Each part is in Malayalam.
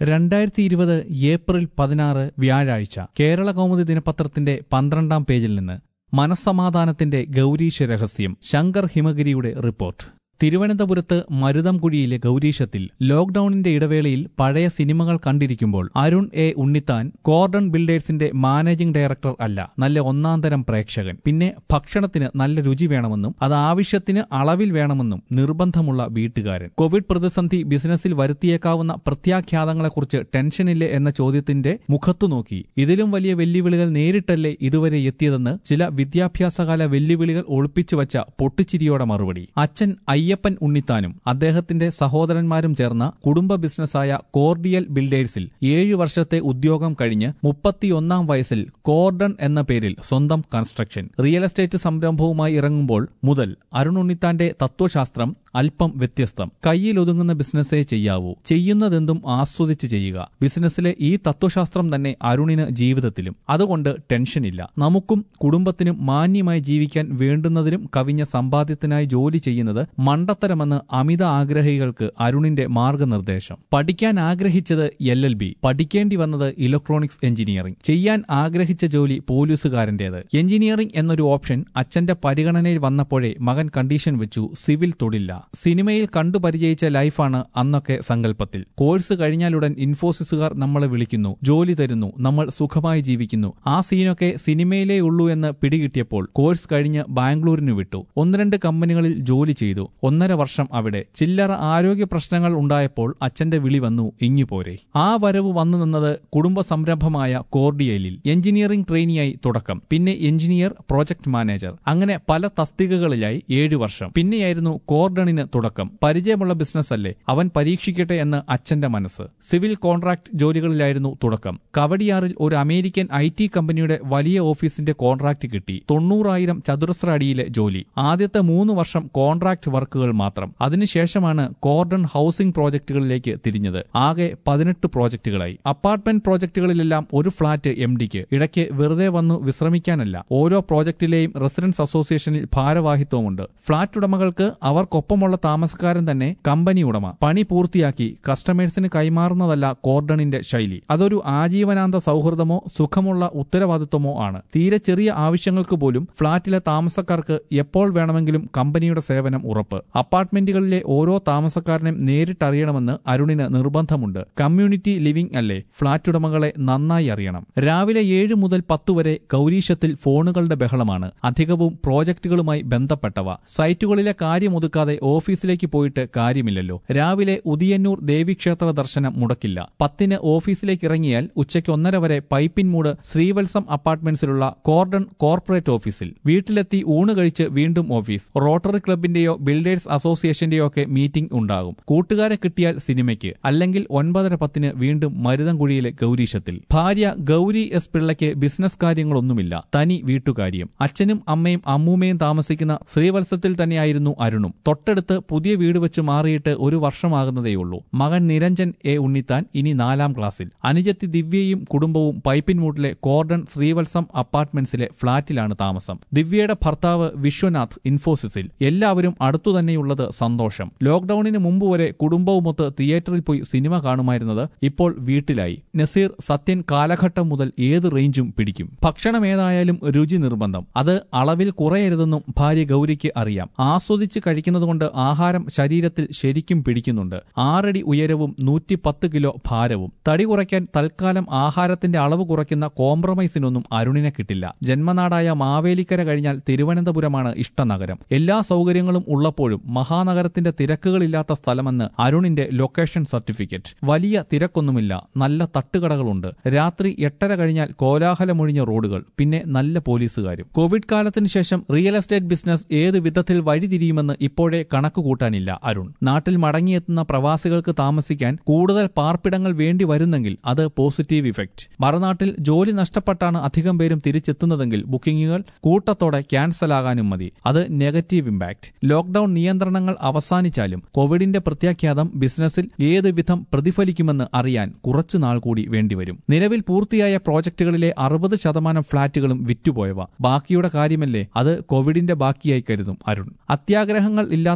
രണ്ടായിരത്തി ഇരുപത് ഏപ്രിൽ പതിനാറ് വ്യാഴാഴ്ച കേരള കൗമുദി ദിനപത്രത്തിന്റെ പന്ത്രണ്ടാം പേജിൽ നിന്ന് മനസ്സമാധാനത്തിന്റെ ഗൗരീശ രഹസ്യം ശങ്കർ ഹിമഗിരിയുടെ റിപ്പോർട്ട് തിരുവനന്തപുരത്ത് മരുതംകുഴിയിലെ ഗൗരീശത്തിൽ ലോക്ഡൌണിന്റെ ഇടവേളയിൽ പഴയ സിനിമകൾ കണ്ടിരിക്കുമ്പോൾ അരുൺ എ ഉണ്ണിത്താൻ കോർഡൺ ബിൽഡേഴ്സിന്റെ മാനേജിംഗ് ഡയറക്ടർ അല്ല നല്ല ഒന്നാന്തരം പ്രേക്ഷകൻ പിന്നെ ഭക്ഷണത്തിന് നല്ല രുചി വേണമെന്നും അത് ആവശ്യത്തിന് അളവിൽ വേണമെന്നും നിർബന്ധമുള്ള വീട്ടുകാരൻ കോവിഡ് പ്രതിസന്ധി ബിസിനസ്സിൽ വരുത്തിയേക്കാവുന്ന പ്രത്യാഘാതങ്ങളെക്കുറിച്ച് ടെൻഷനില്ലേ എന്ന ചോദ്യത്തിന്റെ മുഖത്തു നോക്കി ഇതിലും വലിയ വെല്ലുവിളികൾ നേരിട്ടല്ലേ ഇതുവരെ എത്തിയതെന്ന് ചില വിദ്യാഭ്യാസകാല വെല്ലുവിളികൾ ഒളിപ്പിച്ചു വച്ച പൊട്ടിച്ചിരിയോടെ മറുപടി അച്ഛൻ അയ്യപ്പൻ ഉണ്ണിത്താനും അദ്ദേഹത്തിന്റെ സഹോദരന്മാരും ചേർന്ന കുടുംബ ബിസിനസ്സായ കോർഡിയൽ ബിൽഡേഴ്സിൽ ഏഴു വർഷത്തെ ഉദ്യോഗം കഴിഞ്ഞ് മുപ്പത്തിയൊന്നാം വയസ്സിൽ കോർഡൺ എന്ന പേരിൽ സ്വന്തം കൺസ്ട്രക്ഷൻ റിയൽ എസ്റ്റേറ്റ് സംരംഭവുമായി ഇറങ്ങുമ്പോൾ മുതൽ അരുൺ ഉണ്ണിത്താന്റെ തത്വശാസ്ത്രം അല്പം വ്യത്യസ്തം കയ്യിലൊതുങ്ങുന്ന ബിസിനസ്സേ ചെയ്യാവൂ ചെയ്യുന്നതെന്തും ആസ്വദിച്ച് ചെയ്യുക ബിസിനസ്സിലെ ഈ തത്വശാസ്ത്രം തന്നെ അരുണിന് ജീവിതത്തിലും അതുകൊണ്ട് ടെൻഷനില്ല നമുക്കും കുടുംബത്തിനും മാന്യമായി ജീവിക്കാൻ വേണ്ടുന്നതിലും കവിഞ്ഞ സമ്പാദ്യത്തിനായി ജോലി ചെയ്യുന്നത് മണ്ടത്തരമെന്ന് അമിത ആഗ്രഹികൾക്ക് അരുണിന്റെ മാർഗനിർദ്ദേശം പഠിക്കാൻ ആഗ്രഹിച്ചത് എൽ എൽ ബി പഠിക്കേണ്ടി വന്നത് ഇലക്ട്രോണിക്സ് എഞ്ചിനീയറിംഗ് ചെയ്യാൻ ആഗ്രഹിച്ച ജോലി പോലീസുകാരന്റേത് എഞ്ചിനീയറിംഗ് എന്നൊരു ഓപ്ഷൻ അച്ഛന്റെ പരിഗണനയിൽ വന്നപ്പോഴേ മകൻ കണ്ടീഷൻ വെച്ചു സിവിൽ തൊടില്ല സിനിമയിൽ കണ്ടു പരിചയിച്ച ലൈഫാണ് അന്നൊക്കെ സങ്കല്പത്തിൽ കോഴ്സ് കഴിഞ്ഞാലുടൻ ഇൻഫോസിസുകാർ നമ്മളെ വിളിക്കുന്നു ജോലി തരുന്നു നമ്മൾ സുഖമായി ജീവിക്കുന്നു ആ സീനൊക്കെ സിനിമയിലേ ഉള്ളൂ എന്ന് പിടികിട്ടിയപ്പോൾ കോഴ്സ് കഴിഞ്ഞ് ബാംഗ്ലൂരിന് വിട്ടു ഒന്ന് രണ്ട് കമ്പനികളിൽ ജോലി ചെയ്തു ഒന്നര വർഷം അവിടെ ചില്ലറ ആരോഗ്യ പ്രശ്നങ്ങൾ ഉണ്ടായപ്പോൾ അച്ഛന്റെ വിളി വന്നു ഇങ്ങു പോരെ ആ വരവ് വന്നു നിന്നത് കുടുംബ സംരംഭമായ കോർഡിയലിൽ എഞ്ചിനീയറിംഗ് ട്രെയിനിയായി തുടക്കം പിന്നെ എഞ്ചിനീയർ പ്രോജക്ട് മാനേജർ അങ്ങനെ പല തസ്തികകളിലായി ഏഴു വർഷം പിന്നെയായിരുന്നു കോർഡണിന് തുടക്കം പരിചയമുള്ള ബിസിനസ് അല്ലേ അവൻ പരീക്ഷിക്കട്ടെ എന്ന് അച്ഛന്റെ മനസ്സ് സിവിൽ കോൺട്രാക്ട് ജോലികളിലായിരുന്നു തുടക്കം കവടിയാറിൽ ഒരു അമേരിക്കൻ ഐ ടി കമ്പനിയുടെ വലിയ ഓഫീസിന്റെ കോൺട്രാക്ട് കിട്ടി തൊണ്ണൂറായിരം ചതുരശ്ര അടിയിലെ ജോലി ആദ്യത്തെ മൂന്ന് വർഷം കോൺട്രാക്ട് വർക്കുകൾ മാത്രം അതിനുശേഷമാണ് കോർഡൺ ഹൌസിംഗ് പ്രോജക്റ്റുകളിലേക്ക് തിരിഞ്ഞത് ആകെ പതിനെട്ട് പ്രോജക്റ്റുകളായി അപ്പാർട്ട്മെന്റ് പ്രോജക്റ്റുകളിലെല്ലാം ഒരു ഫ്ളാറ്റ് എം ഡിക്ക് ഇടയ്ക്ക് വെറുതെ വന്നു വിശ്രമിക്കാനല്ല ഓരോ പ്രോജക്റ്റിലെയും റെസിഡൻസ് അസോസിയേഷനിൽ ഭാരവാഹിത്വമുണ്ട് ഫ്ളാറ്റ് ഉടമകൾക്ക് അവർക്കൊപ്പമുള്ള താമസക്കാരൻ തന്നെ കമ്പനി ഉടമ പണി പൂർത്തിയാക്കി കസ്റ്റമേഴ്സിന് കൈമാറുന്നതല്ല കോർഡണിന്റെ ശൈലി അതൊരു ആജീവനാന്ത സൗഹൃദമോ സുഖമുള്ള ഉത്തരവാദിത്വമോ ആണ് തീരെ ചെറിയ ആവശ്യങ്ങൾക്ക് പോലും ഫ്ളാറ്റിലെ താമസക്കാർക്ക് എപ്പോൾ വേണമെങ്കിലും കമ്പനിയുടെ സേവനം ഉറപ്പ് അപ്പാർട്ട്മെന്റുകളിലെ ഓരോ താമസക്കാരനെയും നേരിട്ടറിയണമെന്ന് അരുണിന് നിർബന്ധമുണ്ട് കമ്മ്യൂണിറ്റി ലിവിംഗ് അല്ലേ ഫ്ളാറ്റ് ഉടമകളെ നന്നായി അറിയണം രാവിലെ ഏഴ് മുതൽ പത്ത് വരെ ഗൗരീശത്തിൽ ഫോണുകളുടെ ബഹളമാണ് അധികവും പ്രോജക്റ്റുകളുമായി ബന്ധപ്പെട്ടവ സൈറ്റുകളിലെ കാര്യമൊതുക്കാതെ ഓഫീസിലേക്ക് പോയിട്ട് കാര്യമില്ലല്ലോ രാവിലെ ഉദിയന്നൂർ ദേവീക്ഷേത്ര ദർശനം മുടക്കില്ല പത്തിന് ഓഫീസിലേക്ക് ഇറങ്ങിയാൽ ഉച്ചയ്ക്ക് ഒന്നര വരെ പൈപ്പിൻ മൂട് ശ്രീവത്സം അപ്പാർട്ട്മെന്റ്സിലുള്ള കോർഡൺ കോർപ്പറേറ്റ് ഓഫീസിൽ വീട്ടിലെത്തി ഊണ് കഴിച്ച് വീണ്ടും ഓഫീസ് റോട്ടറി ക്ലബിന്റെയോ ബിൽഡേഴ്സ് അസോസിയേഷന്റെയോ ഒക്കെ മീറ്റിംഗ് ഉണ്ടാകും കൂട്ടുകാരെ കിട്ടിയാൽ സിനിമയ്ക്ക് അല്ലെങ്കിൽ ഒൻപതര പത്തിന് വീണ്ടും മരുതൻകുഴിയിലെ ഗൗരീശത്തിൽ ഭാര്യ ഗൗരി എസ് പിള്ളയ്ക്ക് ബിസിനസ് കാര്യങ്ങളൊന്നുമില്ല തനി വീട്ടുകാര്യം അച്ഛനും അമ്മയും അമ്മൂമ്മയും താമസിക്കുന്ന ശ്രീവത്സത്തിൽ തന്നെയായിരുന്നു അരുണും തൊട്ടടുത്ത് പുതിയ വീട് വെച്ച് മാറിയിട്ട് ഒരു വർഷമാകുന്നതേയുള്ളൂ മകൻ നിരഞ്ജൻ എ ഉണ്ണിത്താൻ ഇനി നാലാം ക്ലാസ്സിൽ അനുജത്തി ദിവ്യയും കുടുംബവും പൈപ്പിൻമൂട്ടിലെ കോർഡൺ ശ്രീവത്സം അപ്പാർട്ട്മെന്റ്സിലെ ഫ്ളാറ്റിലാണ് താമസം ദിവ്യയുടെ ഭർത്താവ് വിശ്വനാഥ് ഇൻഫോസിസിൽ എല്ലാവരും അടുത്തുതന്നെയുള്ളത് സന്തോഷം ലോക്ഡൌണിന് മുമ്പ് വരെ കുടുംബവുമൊത്ത് തിയേറ്ററിൽ പോയി സിനിമ കാണുമായിരുന്നത് ഇപ്പോൾ വീട്ടിലായി നസീർ സത്യൻ കാലഘട്ടം മുതൽ ഏത് റേഞ്ചും പിടിക്കും ഭക്ഷണം ഏതായാലും രുചി നിർബന്ധം അത് അളവിൽ കുറയരുതെന്നും ഭാര്യ ഗൗരിക്ക് അറിയാം ആസ്വദിച്ച് കഴിക്കുന്നതുകൊണ്ട് ആഹാരം ശരീരത്തിൽ ശരിക്കും പിടിക്കുന്നുണ്ട് ആറടി ഉയരവും നൂറ്റി പത്ത് കിലോ ഭാരവും തടി കുറയ്ക്കാൻ തൽക്കാലം ആഹാരത്തിന്റെ അളവ് കുറയ്ക്കുന്ന കോംപ്രമൈസിനൊന്നും അരുണിനെ കിട്ടില്ല ജന്മനാടായ മാവേലിക്കര കഴിഞ്ഞാൽ തിരുവനന്തപുരമാണ് ഇഷ്ടനഗരം എല്ലാ സൗകര്യങ്ങളും ഉള്ളപ്പോഴും മഹാനഗരത്തിന്റെ തിരക്കുകളില്ലാത്ത സ്ഥലമെന്ന് അരുണിന്റെ ലൊക്കേഷൻ സർട്ടിഫിക്കറ്റ് വലിയ തിരക്കൊന്നുമില്ല നല്ല തട്ടുകടകളുണ്ട് രാത്രി എട്ടര കഴിഞ്ഞാൽ കോലാഹലമൊഴിഞ്ഞ റോഡുകൾ പിന്നെ നല്ല പോലീസുകാരും കോവിഡ് കാലത്തിന് ശേഷം റിയൽ എസ്റ്റേറ്റ് ബിസിനസ് ഏത് വിധത്തിൽ വഴിതിരിയുമെന്ന് ഇപ്പോഴേ കണക്ക് കൂട്ടാനില്ല അരുൺ നാട്ടിൽ മടങ്ങിയെത്തുന്ന പ്രവാസികൾക്ക് താമസിക്കാൻ കൂടുതൽ പാർപ്പിടങ്ങൾ വേണ്ടി വരുന്നെങ്കിൽ അത് പോസിറ്റീവ് ഇഫക്റ്റ് മറുനാട്ടിൽ ജോലി നഷ്ടപ്പെട്ടാണ് അധികം പേരും തിരിച്ചെത്തുന്നതെങ്കിൽ ബുക്കിംഗുകൾ കൂട്ടത്തോടെ ക്യാൻസലാകാനും മതി അത് നെഗറ്റീവ് ഇമ്പാക്ട് ലോക്ഡൌൺ നിയന്ത്രണങ്ങൾ അവസാനിച്ചാലും കോവിഡിന്റെ പ്രത്യാഘാതം ബിസിനസ്സിൽ ഏത് വിധം പ്രതിഫലിക്കുമെന്ന് അറിയാൻ കുറച്ചുനാൾ കൂടി വേണ്ടിവരും നിലവിൽ പൂർത്തിയായ പ്രോജക്റ്റുകളിലെ അറുപത് ശതമാനം ഫ്ളാറ്റുകളും വിറ്റുപോയവ ബാക്കിയുടെ കാര്യമല്ലേ അത് കോവിഡിന്റെ ബാക്കിയായി കരുതും അരുൺ അത്യാഗ്രഹങ്ങൾ ഇല്ലാത്ത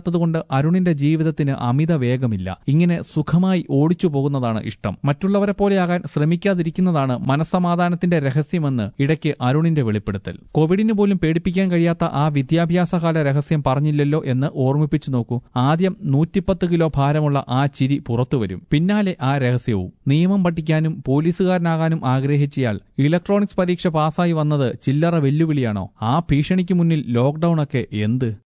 ഇല്ലാത്തതുകൊണ്ട് അരുണിന്റെ ജീവിതത്തിന് അമിത വേഗമില്ല ഇങ്ങനെ സുഖമായി ഓടിച്ചു പോകുന്നതാണ് ഇഷ്ടം മറ്റുള്ളവരെ പോലെയാകാൻ ശ്രമിക്കാതിരിക്കുന്നതാണ് മനസ്സമാധാനത്തിന്റെ രഹസ്യമെന്ന് ഇടയ്ക്ക് അരുണിന്റെ വെളിപ്പെടുത്തൽ കോവിഡിന് പോലും പേടിപ്പിക്കാൻ കഴിയാത്ത ആ വിദ്യാഭ്യാസകാല രഹസ്യം പറഞ്ഞില്ലല്ലോ എന്ന് ഓർമ്മിപ്പിച്ചു നോക്കൂ ആദ്യം നൂറ്റിപ്പത്ത് കിലോ ഭാരമുള്ള ആ ചിരി പുറത്തുവരും പിന്നാലെ ആ രഹസ്യവും നിയമം പഠിക്കാനും പോലീസുകാരനാകാനും ആഗ്രഹിച്ചയാൾ ഇലക്ട്രോണിക്സ് പരീക്ഷ പാസ്സായി വന്നത് ചില്ലറ വെല്ലുവിളിയാണോ ആ ഭീഷണിക്ക് മുന്നിൽ ലോക്ഡൌൺ ഒക്കെ എന്ത്